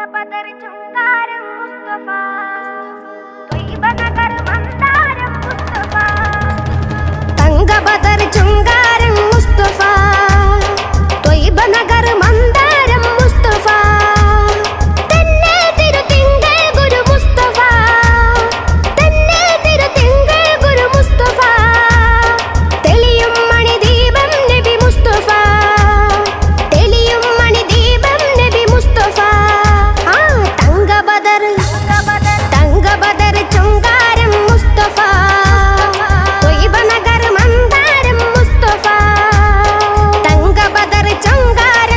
തങ്കബദർ ചുങ്കാരം മുസ്തഫ ത്വയ്യിബ നഗർ മന്ദാരം മുസ്തഫ തങ്കബദർ ചുങ്കാരം മുസ്തഫ ത്വയ്യിബ നഗർ മന്ദാരം മുസ്തഫ തന്നെ തിരുതിങ്കൾ ഗുരു മുസ്തഫ തന്നെ തിരുതിങ്കൾ ഗുരു മുസ്തഫ തെളിയും മണിദീപം നബി മുസ്തഫ തെളിയും മണിദീപം നബി മുസ്തഫ ആ തങ്കബദർ തങ്കബദർ ചുങ്കാരം മുസ്തഫ ത്വയ്യിബ നഗർ മന്ദാരം മുസ്തഫ തങ്കബദർ ചുങ്കാരം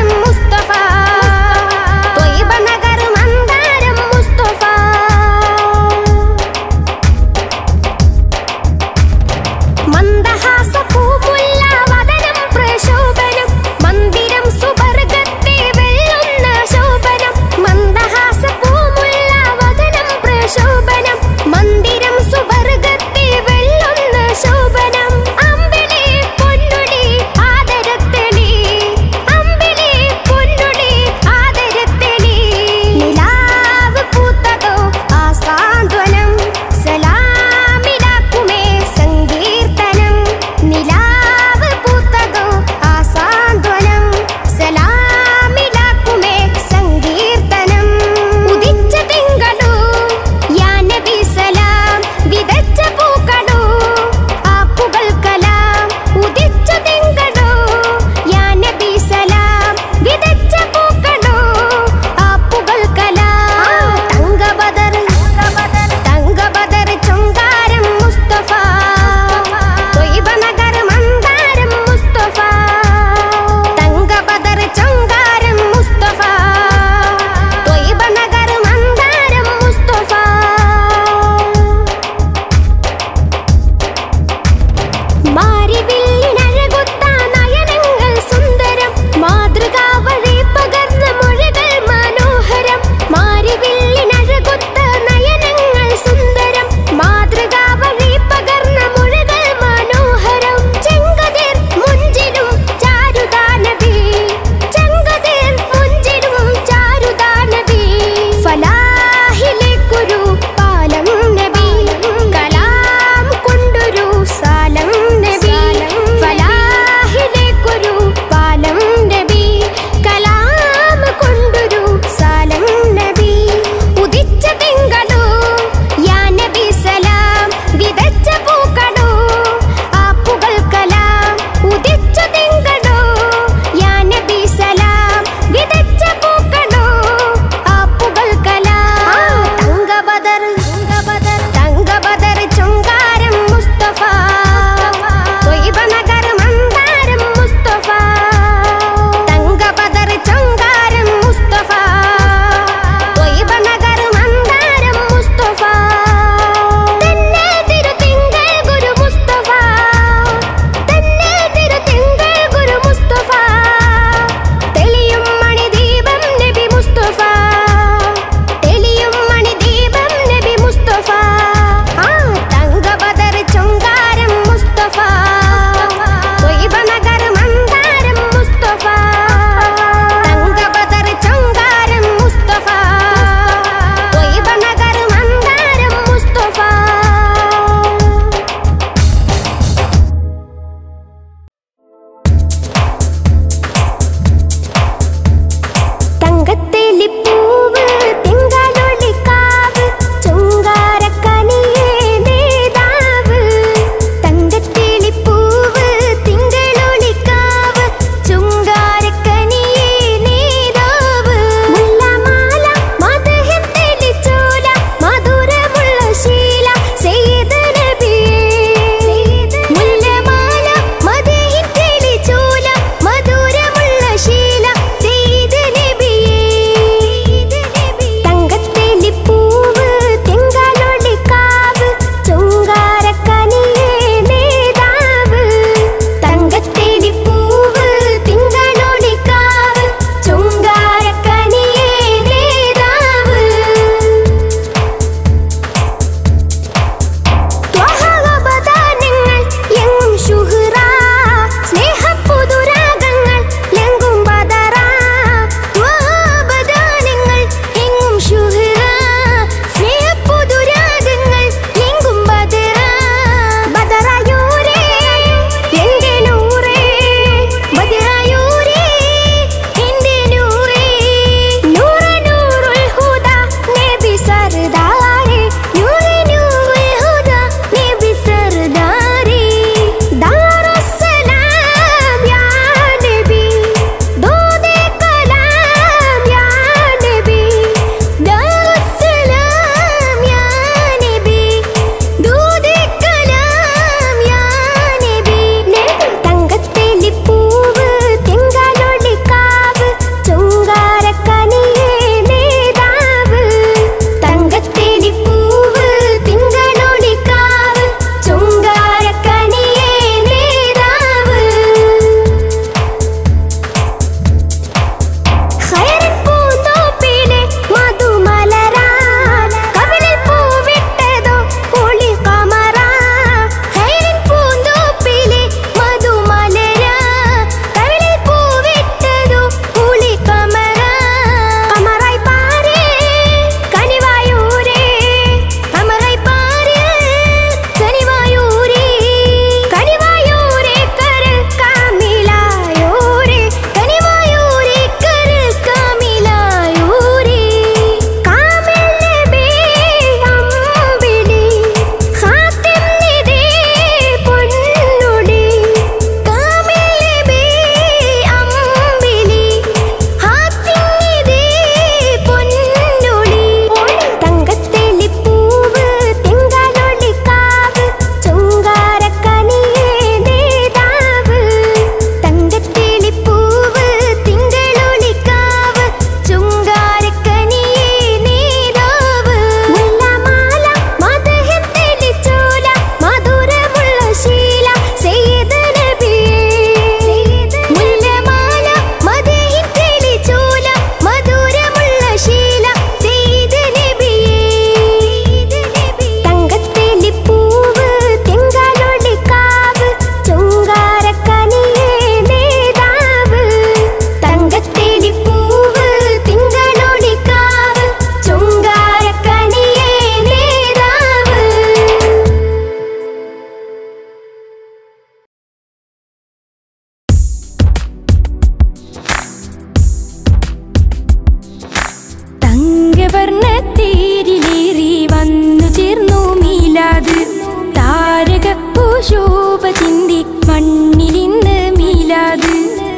മീലാത് താരകപ്പൂശോഭ ചിന്തി മണ്ണിലിന്ന് മീലാത്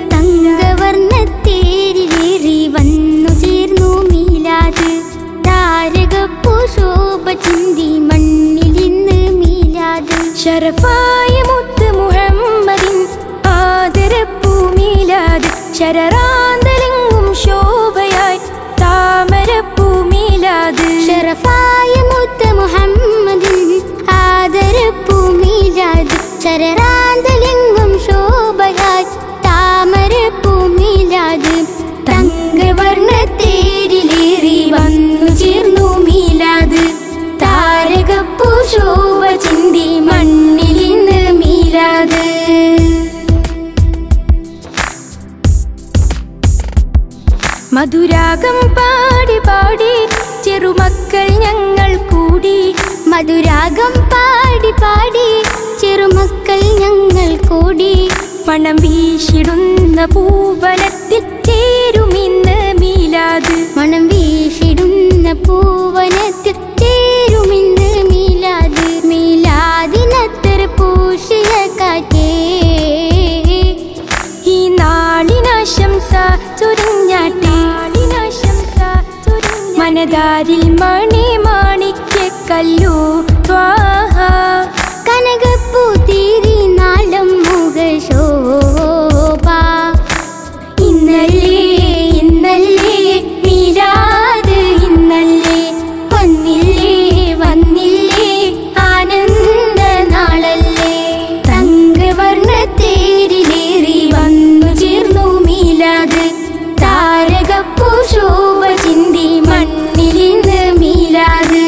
തങ്കവർണ്ണത്തേരിലേറി വന്നു ചേർന്നു മീലാത് താരകപ്പൂശോഭ ചിന്തി മണ്ണിലിന്ന് മീലാത് ഷറഫായ മുത്ത് മുഹമ്മദിൻ ആദരപ്പൂ മീലാത് ശരറാന്തലെങ്ങും ശോഭയായി താമരപ്പൂ മീലാത് ഷറഫായ മുത്ത് മുഹമ്മദിൻ ആദരപ്പൂ മീലാത് ശരറാന്തലെങ്ങും ശോഭയായി താമരപ്പൂ മീലാത് തങ്കവർണ്ണത്തേരിലേറി വന്നു ചേർന്നു മീലാത് താരകപ്പൂ ശോഭ ചിന്തി മണ്ണിലിന്ന് മീലാത് മധുരാഗം പാടി പാടി ചെറുമക്കൾ ഞങ്ങൾ കൂടി മധുരാഗം പാടി പാടി ചെറുമക്കൾ ഞങ്ങൾ കൂടി മണം വീശിടുന്ന പൂവനത്തിൽ ചേരുമിന്ന് മീലാത് മണം വീശിടുന്ന പൂവനത്തിൽ ചേരുമിന്ന് മീലാത് മീലാദിനത്തർ പൂശിയ കാറ്റേ ഈ നാളിനാശംസ ചൊരിഞ്ഞാട്ടെ മനതാരിൽ മണി മാണിക്യ കല്ലു ത്വാഹ കനകപ്പൂ തീരി നാളം മുഖശോഭ ഇന്നല്ലേ ഇന്നല്ലേ മീലാത് ഇന്നല്ലേ വന്നില്ലേ വന്നില്ലേ ആനന്ദ നാളല്ലേ തങ്കവർണ്ണത്തേരിലേറി വന്നു ചേർന്നു മീലാത് താരകപ്പൂ ശോഭ ചിന്തി മണ്ണിലിന്ന് മീലാത്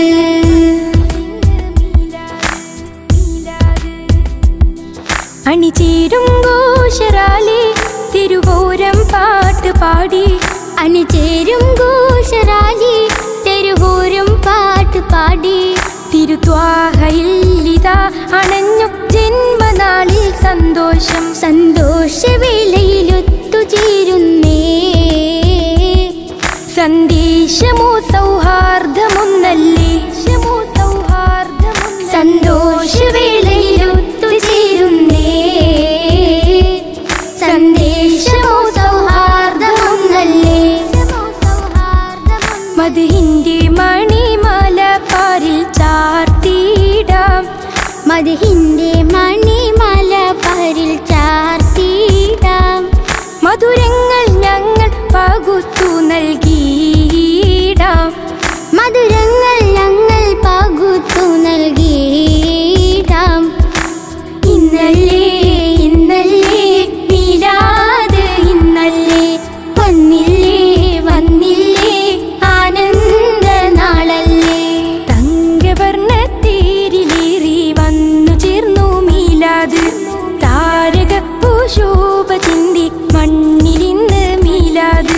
അണിചേരും ഘോഷരാലേ തിരുവോരം പാട്ട് പാടി അണിചേരും ഘോഷരാലി തെരുവോരം പാട്ട് പാടി തിരുത്വാഹയില്ലിതാ അണഞ്ഞു ജന്മനാളിൽ സന്തോഷം സന്തോഷവേളയിലൊത്തുചേരുന്നേ സന്ദേശമോ സൗഹാർദ്ദമൊന്നല്ലേ സന്തോഷവേളയിലൊത്തുചേരുന്നേ സന്ദേശമോ സൗഹാർദ്ദമൊന്നല്ലേ മധുഹിന്റെ മണിമാല പാരിൽ ചാർത്തിയിടാം മധുഹിന്റെ മണിമല പരിൽ ചാർത്തിടാം മധുരങ്ങൾ ഞങ്ങൾ പകുത്തു നൽകിയിടാം മധുരങ്ങൾ ഞങ്ങൾ പകുത്തു നൽകിടാം ഇന്നല്ലേ ഇന്നല്ലേ മീലാത് ഇന്നല്ലേ വന്നില്ലേ വന്നില്ലേ ആനന്ദ നാളല്ലേ തങ്കവർണ്ണത്തേരിലേറി വന്നു ചേർന്നു മീലാത് താരകപ്പൂ ശോഭ ചിന്തി മണ്ണിലിന്ന് മീലാത്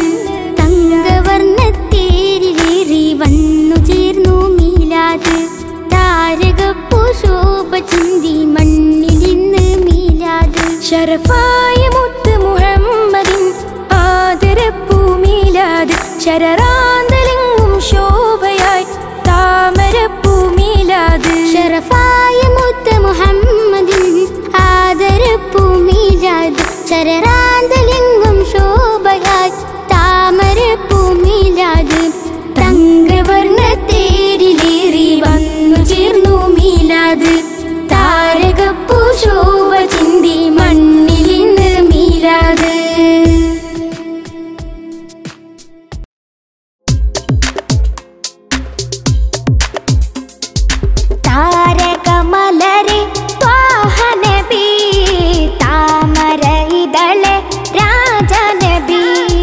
തങ്കവർണ്ണത്തേരിലേറി വന്നു ചേർന്നു മീലാത് താരകപ്പൂ ശോഭ ചിന്തി മണ്ണിലിന്ന് മീലാത് ഷറഫായ മുത്ത് മുഹമ്മദിൻ ആദരപ്പൂ മീലാത് ശരറാന്തലെങ്ങും ശോഭയായി താമരപ്പൂ മീലാത് ഷറഫായ മുത്ത് മുഹമ്മദിൻ ആദരപ്പൂ മീലാത് ശരറാന്തലെങ്കും ശോഭയായി താമരപ്പൂ മീലാത് തങ്കവർണ്ണത്തേരിലേറി വന്നു ചേർന്നു മീലാത് താരകപ്പൂ ശോഭ ചിന്തി മണ്ണിലിന്ന് മീലാത് താരകമലരെ ത്വാഹനബി താമര ഇതളെ രാജനബി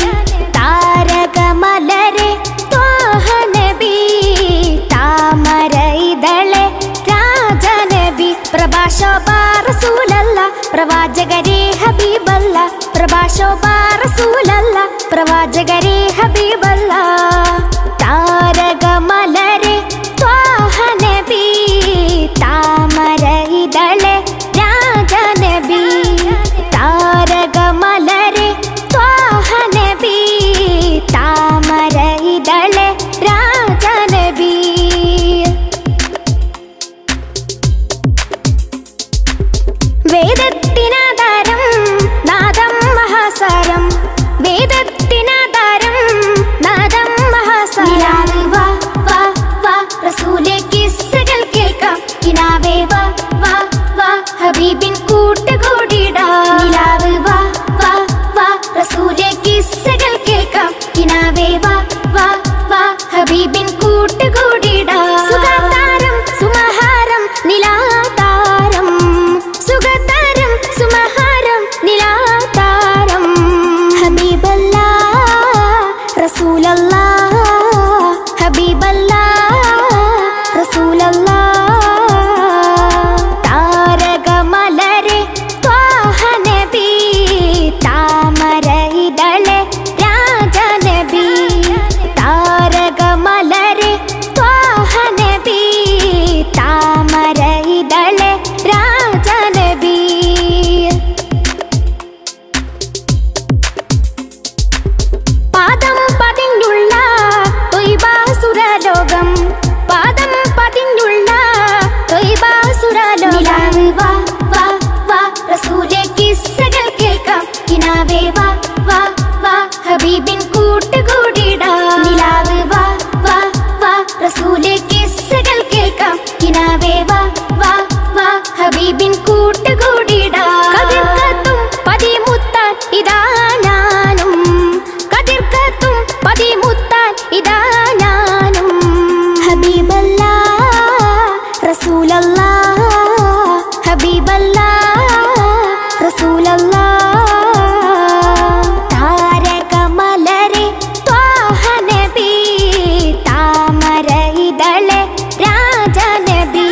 താരകമലരെ ത്വാഹനബി താമര ഇതളെ രാജനബി പ്രഭാശോഭ റസൂലല്ല പ്രവാചകരെ ഹബീബല്ല പ്രഭാശോഭ റസൂലല്ല പ്രവാചകരെ ഹബീബല്ല താരകമലരെ ത്വാഹനബി താമര ഇതളെ രാജനബി താരകമലരെ ത്വാഹനബി താമര ഇതളെ രാജനബി റസൂലല്ലാ ഹബീബല്ലാ റസൂലല്ലാ താരകമലരെ ത്വാഹ നബി താമര ഇതളെ രാജനബി താരകമലരെ ത്വാഹ നബി താമര ഇതളെ രാജനബി പാദം പതിഞ്ഞുള്ള തൊയ്ബാസുരലോകം പാദം പതിഞ്ഞുള്ള തൊയ്ബാസുരലോകം വാ വാ വാ റസൂലെ കിസ്സകൾ കേൾക്കാം കിനാവേ വാ വാ വാ ഹബീബിൻ കൂട്ടുകൂടിടാം നിലാവ് വാ വാ വാ റസൂലെ കിസ്സകൾ കേൾക്കാം കിനാവേ വാ വാ വാ ഹബീബിൻ കൂട്ടുകൂടിടാം കതിർക്കത്തും പതിമുത്താൻ ഇതാ ഞാനും കതിർക്കത്തും പതിമുത്താൻ ഇതാ ഞാനും ഹബീബല്ലാ റസൂലല്ലാ ഹബീബല്ലാ റസൂലല്ലാ താരകമലരെ ത്വാഹ നബി താമര ഇതളെ രാജനബി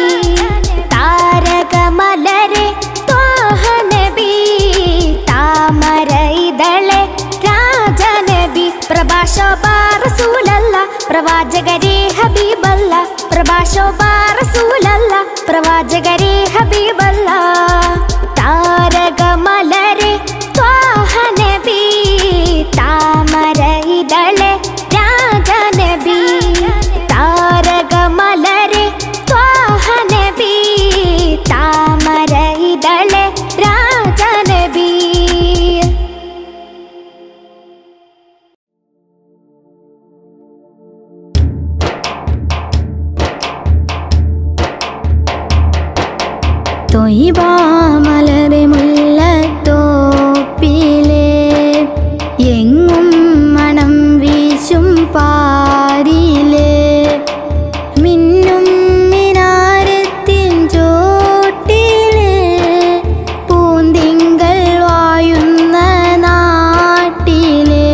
താരകമലരെ ത്വാഹ നബി താമര ഇതളെ രാജനബി പ്രഭാശോഭ റസൂലല്ല പ്രവാചകരെ ഹബീബല്ല പ്രഭാശോഭ റസൂലല്ല പ്രവാചകരെ ഹബീബല്ല താരകമലരെ ത്വാഹ നബി താമര ഇതളെ രാജനബി താരകമലരെ ത്വാഹ നബി താമര ഇതളെ രാജനബി തൊയ്ബാമലരെ മുല്ലത്തോപ്പിലെ എങ്ങും മണം വീശും പാരിലെ മിന്നും മിനാരത്തിൻ ചോട്ടിലെ പൂന്തിങ്കൾ വായുന്ന നാട്ടിലെ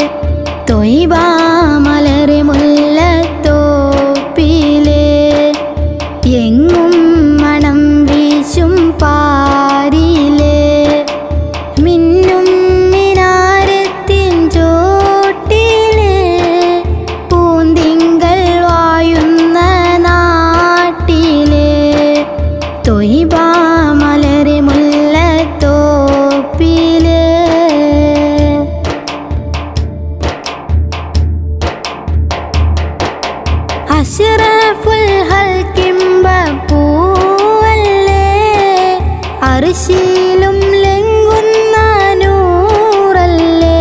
തൊയ്ബാമലരെ മുല്ലത്തോപ്പിലെ എങ്ങും മണം വീശും പാരിലെ മിന്നും മിനാരത്തിൻ ചോട്ടിലെ പൂന്തിങ്കൾ വായുന്ന നാട്ടിലെ തൊയ്ബാമലരെ മുല്ലത്തോപ്പിലെ അഷ്റഫുൽ ഹൽക്കിംബ പൂവല്ലേ അർശിയിലും ലെങ്കുന്ന നൂറല്ലേ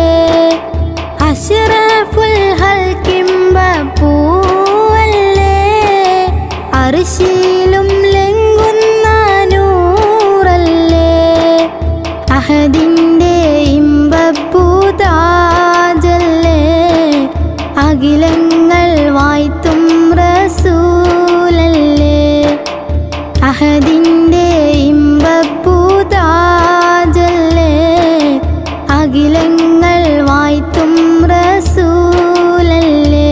അഷ്റഫുൽ ഹൽക്കിംബ പൂവല്ലേ അർശിയിലും ലെങ്കുന്ന നൂറല്ലേ അഹദിൻ്റെ ഇമ്പപ്പൂതാജല്ലേ അഖിലങ്ങൾ വായ്ത്തും റസൂലല്ലേ അഹദിൻ്റെ ഇമ്പപ്പൂതാജല്ലേ അഖിലങ്ങൾ വായ്ത്തും റസൂലല്ലേ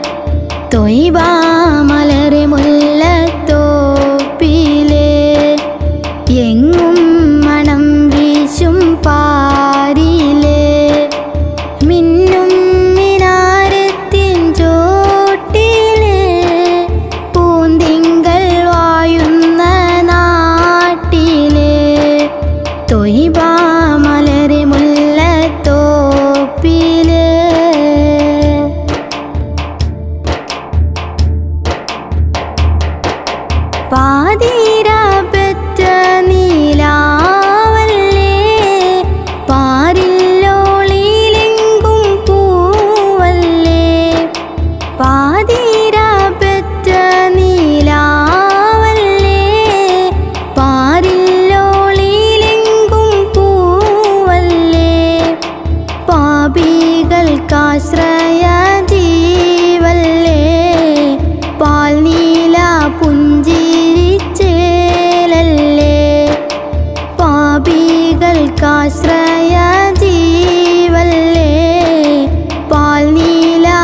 തൊയ്ബാമലരെ മുല്ലത്തോപ്പിലെ എങ്ങും മണം വീശും പാരിലെ മിന്നും മിനാരത്തിൻ ചോട്ടിലെ പൂന്തിങ്കൾ വായുന്ന നാട്ടിലെ തൊയ്ബാമലരെ മുല്ലത്തോപ്പിലെ പാതിര പെറ്റ നീലാവല്ലേ പാരില്ലോളിലെങ്കും പൂവല്ലേ പാതിര പെറ്റ നീലാവല്ലേ പാരില്ലോളിലെങ്കും പൂവല്ലേ പാപികൾക്കാശ്രയ ജീവല്ലേ പാൽ നീല പുഞ്ചിരിച്ചേലല്ലേ പാപികൾക്കാശ്രയ ജീവല്ലേ പാൽ നീല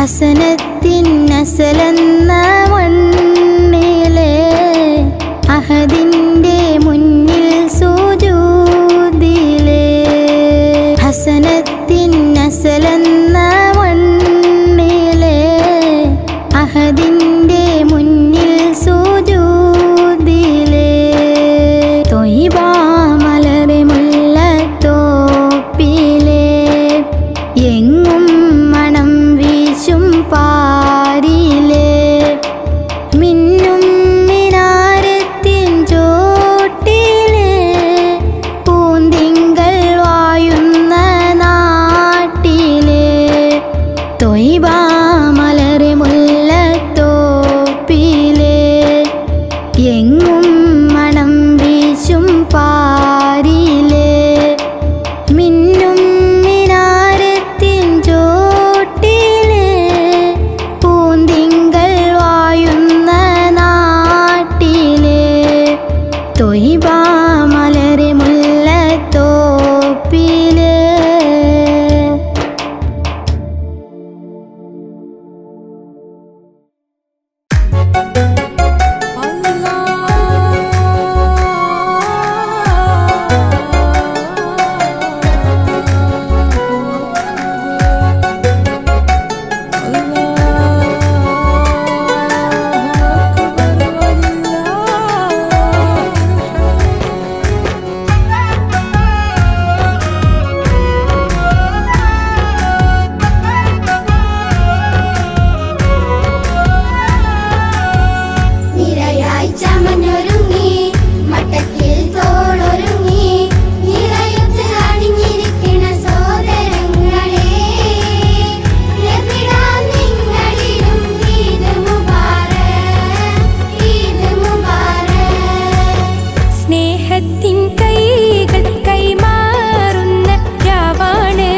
ഹസനത്തിൻ അസലെന്ന മണ്ണിലെ അഹദിൻ്റെ മുന്നിൽ സുജൂദിലെ ഹസനത്തിൻ അസലെന്ന മണ്ണിലെ അഹദിൻ്റെ മുന്നിൽ സുജൂദിലെ തൊയ്ബാ മലരെ മുല്ലത്തോപ്പിലെ എങ്ങും മണം വീശും പാരിലെ മിന്നും മിനാരത്തിൻ ചോട്ടിലെ പൂന്തിങ്കൾ വായുന്ന നാട്ടിലെ തൊയ്ബാ മലരെ മുല്ലത്തോപ്പിലെ എങ്ങും മണം വീശും പാരിലെ മിന്നും മിനാരത്തിൻ ചോട്ടിലെ പൂന്തിങ്കൾ വായുന്ന നാട്ടിലെ തൊയ്ബാ മലരെ മുല്ലത്തോപ്പിലെ നിരയായി ചമഞ്ഞൊരുങ്ങി മട്ടക്കിൽ തോളൊരുങ്ങി നിറയുത്ത് അണിഞ്ഞിരിക്കണ സോദരങ്ങളെ നിർത്തിടാൻ നിങ്ങളിലും ഈദ് മുബാരക് ഈദ് മുബാരക് സ്നേഹത്തിൻ കൈകൾ കൈമാറുന്ന രാവാണ്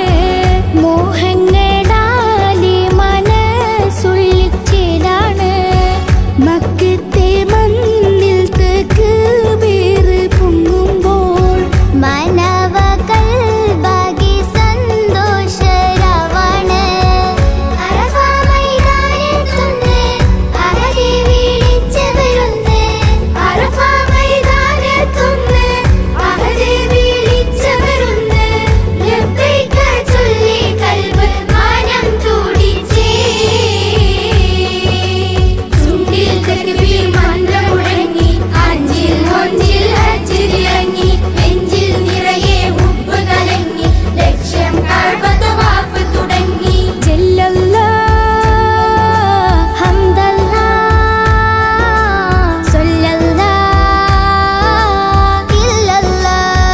മോഹങ്ങളാലെ മനസ്സുള്ളിച്ചേലാണ് മക്കത്തെ മണ്ണിൽ തെക്ക് വേറ് പൊങ്ങുമ്പോൾ മനവകൾ ബാഗി സന്തോഷരാവാണ് അറഫ മൈതാനത്തുന്ന് അഹദി വിളിച്ചവരുന്ന് അറഫ മൈതാനത്തുന്ന് അഹദി വിളിച്ചവരുന്ന് ലബ്ബൈക ചൊല്ലി കൽബ് മാനം തുടിച്ചേ ചുണ്ടിൽ തക്ബീർ മന്ത്രം മുഴങ്ങി അഞ്ചിൽ ഒഞ്ചിൽ ഹജ്ജിലിറങ്ങി നെഞ്ചിൽ നിറയെ ഉപ്പ് കലങ്ങി ലക്ഷ്യം കഅബ തവാഫ് തുടങ്ങി ജല്ലല്ലാ ഹംദല്ലാ സല്ലല്ലാ ഇല്ലല്ലാ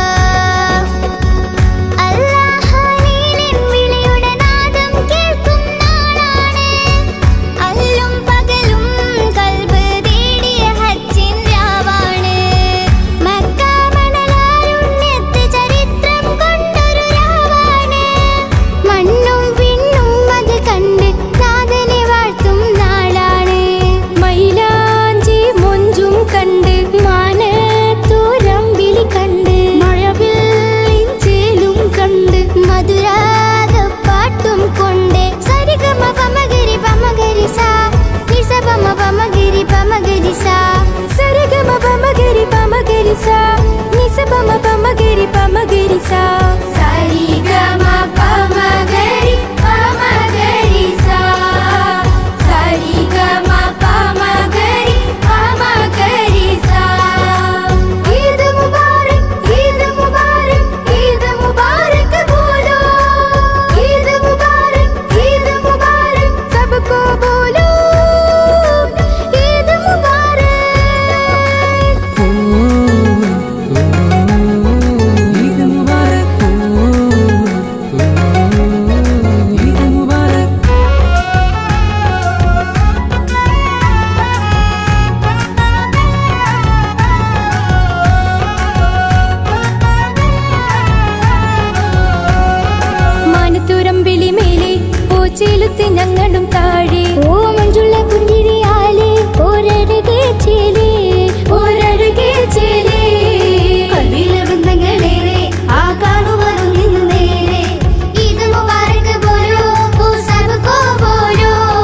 അല്ലാഹുവിൻ വിളിയുടെ നാദം കേൾക്കും നാളാണ് അല്ലും പകലും കൽബ് തേടിയ ഹജ്ജിൻ രാവാണ് മക്ക മണലാരുണ്യത്ത് ചരിത്രം കൊണ്ടൊരു രാവാണ് മണ്ണും വിണ്ണും അത് കണ്ട് നാഥനെ വാഴ്ത്തും നാളാണ് മൈലാഞ്ചി മൊഞ്ചും കണ്ട് മാനത്തൂരം വിളി കണ്ട് മഴവില്ലിൻ ചേലും കണ്ട് മധുരാത പാട്ടും കൊണ്ട് സരിഗമ പമഗരി പമഗരി സാ നിസപമ പമഗരി പമഗരി സാ സരഗമ പമഗരി പമഗരി സ നിസപമ പമഗരി പമഗരി സ സരിഗമ പമഗരി പമഗരി സാ സരിഗമ പമഗരി പമഗരി സാ ഈദ് മുബാരക് ഈദ് മുബാരക് ഈദ് മുബാരക് ബോലോ ഈദ് മുബാരക് ഈദ് മുബാരക് സബ്കോ ബോലോ ഈദ് മുബാരക് ഈദ് മുബാരക് ഈദ് മുബാരക് മാനത്തൂരം വിളി മേലെ ഓച്ചയിലുത്ത് ഞങ്ങളും താഴെ ഓ മഞ്ജുള്ള പുഞ്ചിരിയാലേ ഒരഴകേ ചേലേ ഒരഴകേ ചേലേ കൽവിലെ ബന്ധങ്ങളേറെ ആ കാണുവരും നിന്നു നേരെ ഈദ് മുബാരക് ബോലോ ഓ സബ്കോ ബോലോ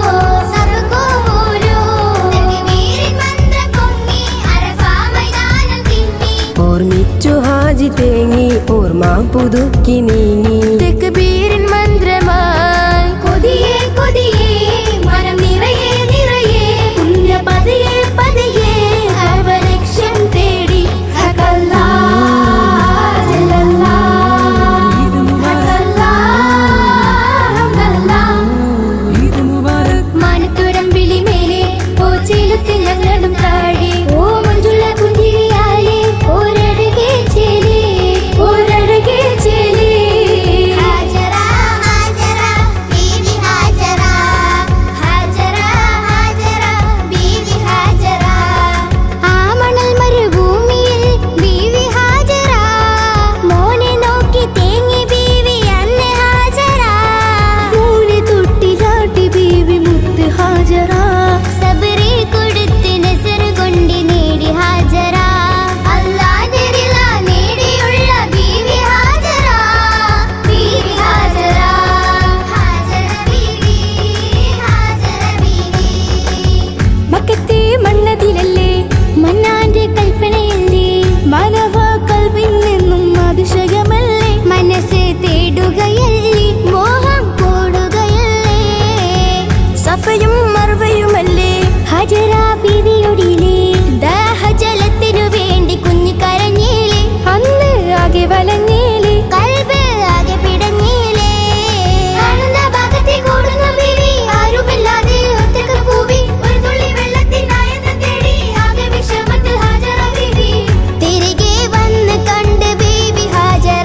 മാം പുതുക്കി നീങ്ങി തെക്കുബീരിൻ മന്ത്രമായി കൊതിയേ കൊതിയേ മനം നിറയെ നിറയെ പുണ്യ പതിയെ പതിയെ അവലക്ഷ്യം തേടി ഹകല്ലാ ജലല്ലാ ഹകല്ലാ ഹംദല്ലാ ഈദ് മുബാരക് മാനത്തുരമ്പിളി മേലെ ഓച്ചയിലത്ത് ഞങ്ങളും താഴെ ഓ മഞ്ജുള പുഞ്ചിരിയാലേ ഒരഴകേ ചേലേ ഒരഴകേ ചേലേ ഹാജറ ഹാജറ ബീവി ഹാജറ ഹാജറ ഹാജറ ബീവി ഹാജറ ആ മണൽ മരുഭൂമിയിൽ ബീവി ഹാജറ മോനെ നോക്കി തേങ്ങി ബീവി അന്ന് ഹാജറ മൂന്ന് തൊട്ടിലാട്ടി ബീവി മുത്ത് ഹാജറ സബറി കൊടുത്ത് നസർ കൊണ്ട് നേടി ഹാജറ അല്ലാതിരില നേടിയുള്ള ബീവി ഹാജറ ബീവി ഹാജറ ഹാജറ ബീവി ഹാജറ ബീവി മക്കത്തെ മണ്ണതിലല്ലേ മന്നാന്റെ കൽപ്പനയല്ലേ മാനവ കൽവിൽ നിന്നും അതിശയമല്ലേ മനസ്സ് തേടുകയല്ലേ മോഹം കൂടുകയല്ലേ സഫയും മറുവയുമല്ലേ ഹജറ ബീവിയൊടിയിലെ ദാഹജലത്തിനു വേണ്ടി കുഞ്ഞു കരഞ്ഞില്ലേ അന്ന് ആകെ വലഞ്ഞേലേ കൽബ് ആകെ പിടഞ്ഞില്ലേ കാണുന്ന ഭാഗത്തെ കൂടുന്ന ബീവി ആരുമില്ലാതെ ഒറ്റക്ക് പൂവി ഒരു തുള്ളി വെള്ളത്തിനായെന്ന് തേടി ആകെ വിഷമത്തിൽ ഹാജറ ബീവി തിരികെ വന്ന് കണ്ട് ബീബി ഹാജറ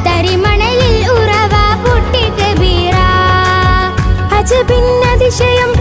തരിമണയിൽ ഉറവ പൊട്ടി കബീറ അജബിൻ അതിശയം